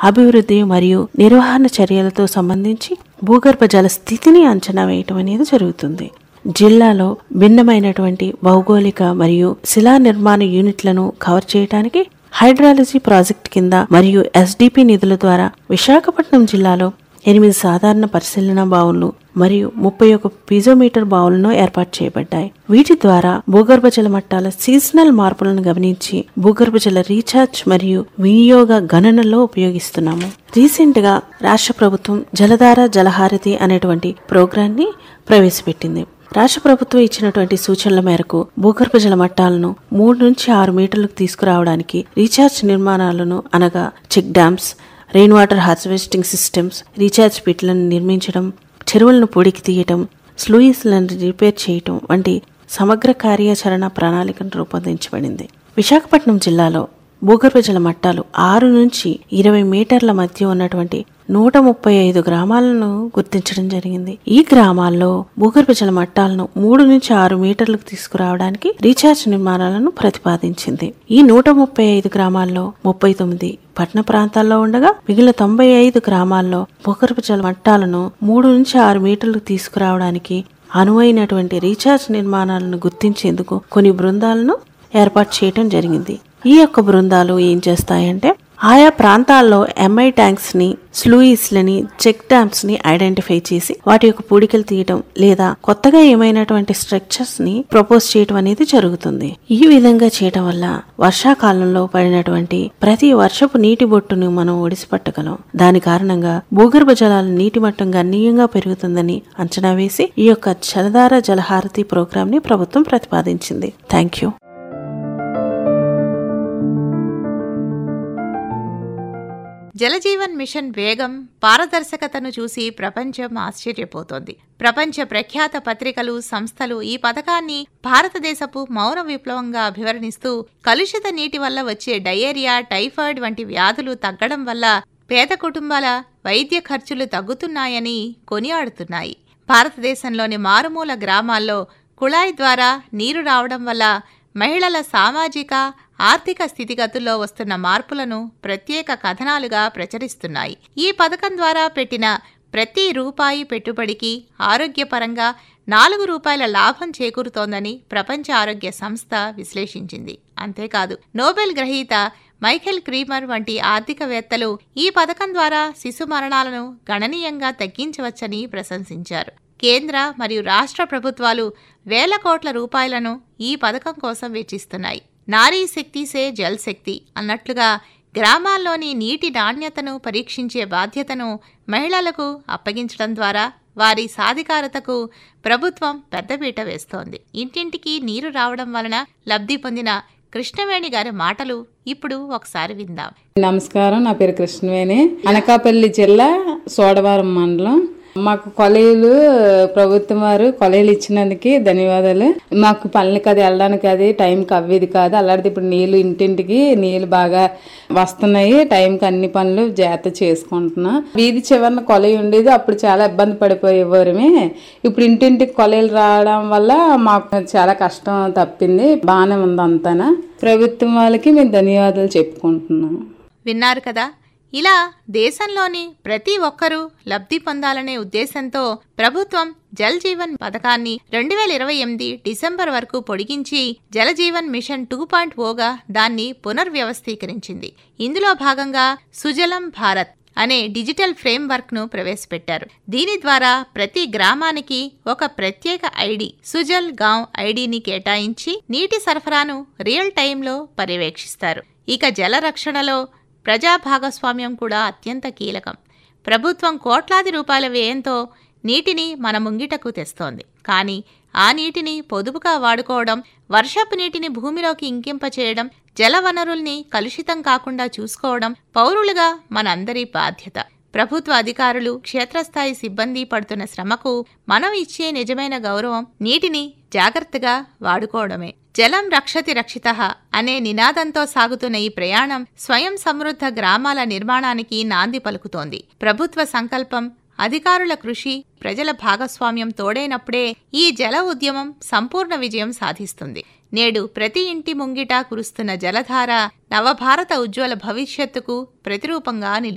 అభివృద్ధి మరియు నిర్వహణ చర్యలతో సంబంధించి భూగర్భ జల స్థితిని అంచనా వేయటం అనేది జరుగుతుంది జిల్లాలో భిన్నమైనటువంటి భౌగోళిక మరియు శిలా నిర్మాణ యూనిట్లను కవర్ చేయడానికి హైడ్రాలజీ ప్రాజెక్ట్ కింద మరియు ఎస్డిపి నిధుల ద్వారా విశాఖపట్నం జిల్లాలో ఎనిమిది సాధారణ పరిశీలన బావులు మరియు ముప్పై ఒక పీజోమీటర్ బావులను ఏర్పాటు చేయబడ్డాయి వీటి ద్వారా భూగర్భ జల మట్టాల సీజనల్ మార్పులను గమనించి భూగర్భ జల రీఛార్జ్ మరియు వినియోగ గణనలో ఉపయోగిస్తున్నాము రీసెంట్ గా రాష్ట్ర ప్రభుత్వం జలధార జలహారతి అనేటువంటి ప్రోగ్రామ్ ని ప్రవేశపెట్టింది రాష్ట్ర ప్రభుత్వం ఇచ్చినటువంటి సూచనల మేరకు భూగర్భ జల మట్టాలను మూడు నుంచి ఆరు మీటర్లకు తీసుకురావడానికి రీఛార్జ్ నిర్మాణాలను అనగా check dams rain water harvesting systems recharge పిట్లను నిర్మించడం చెరువులను పొడికి తీయటం స్లూయిస్లను రిపేర్ చేయటం వంటి సమగ్ర కార్యాచరణ ప్రణాళికను రూపొందించబడింది విశాఖపట్నం జిల్లాలో భూగర్భ జల మట్టాలు ఆరు నుంచి ఇరవై మీటర్ల మధ్య ఉన్నటువంటి నూట ముప్పై ఐదు గ్రామాలను గుర్తించడం జరిగింది ఈ గ్రామాల్లో భూగర్భ జల మట్టాలను మూడు నుంచి ఆరు మీటర్లకు తీసుకురావడానికి రీఛార్జ్ నిర్మాణాలను ప్రతిపాదించింది ఈ నూట ముప్పై ఐదు గ్రామాల్లో ముప్పై తొమ్మిది పట్టణ ప్రాంతాల్లో ఉండగా మిగిలిన తొంభై ఐదు గ్రామాల్లో భూగర్భ జల మట్టాలను మూడు నుంచి ఆరు మీటర్లకు తీసుకురావడానికి అనువైనటువంటి రీఛార్జ్ నిర్మాణాలను గుర్తించేందుకు కొన్ని బృందాలను ఏర్పాటు చేయడం జరిగింది ఈ యొక్క బృందాలు ఏం చేస్తాయంటే ఆయా ప్రాంతాల్లో ఎంఐ ట్యాంక్స్ ని స్లూయిస్లని చెక్ డ్యామ్స్ ని ఐడెంటిఫై చేసి వాటి యొక్క పూడికలు తీయటం లేదా కొత్తగా ఏమైనటువంటి స్ట్రక్చర్స్ ని ప్రపోజ్ చేయటం అనేది జరుగుతుంది ఈ విధంగా చేయటం వల్ల వర్షాకాలంలో పడినటువంటి ప్రతి వర్షపు నీటి బొట్టును మనం ఒడిసిపట్టగలం దాని కారణంగా భూగర్భ జలాల నీటి మట్టం గణనీయంగా పెరుగుతుందని అంచనా వేసి ఈ యొక్క జలధార జలహారతి ప్రోగ్రామ్ ని ప్రభుత్వం ప్రతిపాదించింది థ్యాంక్ యూ జలజీవన్ మిషన్ వేగం పారదర్శకతను చూసి ప్రపంచం ఆశ్చర్యపోతోంది ప్రపంచ ప్రఖ్యాత పత్రికలు సంస్థలు ఈ పథకాన్ని భారతదేశపు మౌన విప్లవంగా అభివర్ణిస్తూ కలుషిత నీటి వల్ల వచ్చే డయేరియా టైఫాయిడ్ వంటి వ్యాధులు తగ్గడం వల్ల పేద కుటుంబాల వైద్య ఖర్చులు తగ్గుతున్నాయని కొనియాడుతున్నాయి భారతదేశంలోని మారుమూల గ్రామాల్లో కుళాయి ద్వారా నీరు రావడం వల్ల మహిళల సామాజిక ఆర్థిక స్థితిగతుల్లో వస్తున్న మార్పులను ప్రత్యేక కథనాలుగా ప్రచురిస్తున్నాయి ఈ పథకం ద్వారా పెట్టిన ప్రతి రూపాయి పెట్టుబడికి ఆరోగ్యపరంగా నాలుగు రూపాయల లాభం చేకూరుతోందని ప్రపంచ ఆరోగ్య సంస్థ విశ్లేషించింది అంతేకాదు నోబెల్ గ్రహీత మైఖెల్ క్రీమర్ వంటి ఆర్థికవేత్తలు ఈ పథకం ద్వారా శిశు మరణాలను గణనీయంగా తగ్గించవచ్చని ప్రశంసించారు కేంద్ర మరియు రాష్ట్ర ప్రభుత్వాలు వేల కోట్ల రూపాయలను ఈ పథకం కోసం వెచ్చిస్తున్నాయి నారీ శక్తి సే జల్ శక్తి అన్నట్లుగా గ్రామాల్లోని నీటి నాణ్యతను పరీక్షించే బాధ్యతను మహిళలకు అప్పగించడం ద్వారా వారి సాధికారతకు ప్రభుత్వం పెద్దపీట వేస్తోంది ఇంటింటికి నీరు రావడం వలన లబ్ధి పొందిన కృష్ణవేణి గారి మాటలు ఇప్పుడు ఒకసారి విందాం నమస్కారం నా పేరు కృష్ణవేణి అనకాపల్లి జిల్లా సోడవరం మండలం మాకు కొలైలు ప్రభుత్వం వారు కొలైలు ఇచ్చినందుకు ధన్యవాదాలు మాకు పనులకి అది వెళ్ళడానికి అది టైంకి అవ్వేది కాదు అలాంటిది ఇప్పుడు నీళ్లు ఇంటింటికి నీళ్లు బాగా వస్తున్నాయి టైంకి అన్ని పనులు జాగ్రత్త చేసుకుంటున్నా వీధి చివరన కొలై ఉండేది అప్పుడు చాలా ఇబ్బంది పడిపోయేవారమే ఇప్పుడు ఇంటింటికి కొలైలు రావడం వల్ల మాకు చాలా కష్టం తప్పింది బాగానే ఉంది అంతానా ప్రభుత్వం వాళ్ళకి మేము ధన్యవాదాలు చెప్పుకుంటున్నాం విన్నారు కదా ఇలా దేశంలోని ప్రతి ఒక్కరూ లబ్ధి పొందాలనే ఉద్దేశంతో ప్రభుత్వం జల్ జీవన్ పథకాన్ని రెండు వేల ఇరవై ఎనిమిది డిసెంబర్ వరకు పొడిగించి Jal Jeevan mission two point ఓగా దాన్ని పునర్వ్యవస్థీకరించింది ఇందులో భాగంగా సుజలం భారత్ అనే డిజిటల్ ఫ్రేమ్వర్క్ ను ప్రవేశపెట్టారు దీని ద్వారా ప్రతి గ్రామానికి ఒక ప్రత్యేక ఐడి సుజల్ గాంవ్ ఐడిని కేటాయించి నీటి సరఫరాను రియల్ టైంలో పర్యవేక్షిస్తారు ఇక జల రక్షణలో ప్రజా భాగస్వామ్యం కూడా అత్యంత కీలకం ప్రభుత్వం కోట్లాది రూపాయల వ్యయంతో నీటిని మన ముంగిటకు తెస్తోంది కానీ ఆ నీటిని పొదుపుగా వాడుకోవడం వర్షపు నీటిని భూమిలోకి ఇంకింపచేయడం జల వనరుల్ని కలుషితం కాకుండా చూసుకోవడం పౌరులుగా మనందరి బాధ్యత ప్రభుత్వ అధికారులు క్షేత్రస్థాయి సిబ్బంది పడుతున్న శ్రమకు మనం ఇచ్చే నిజమైన గౌరవం నీటిని జాగ్రత్తగా వాడుకోవడమే జలం రక్షతి రక్షిత అనే నినాదంతో సాగుతున్న ఈ ప్రయాణం స్వయం సమృద్ధ గ్రామాల నిర్మాణానికి నాంది పలుకుతోంది ప్రభుత్వ సంకల్పం అధికారుల కృషి ప్రజల భాగస్వామ్యం తోడైనప్పుడే ఈ జల ఉద్యమం సంపూర్ణ విజయం సాధిస్తుంది నేడు ప్రతి ఇంటి ముంగిట కురుస్తున్న జలధార నవభారత ఉజ్వల భవిష్యత్తుకు ప్రతిరూపంగా నిలుస్తుంది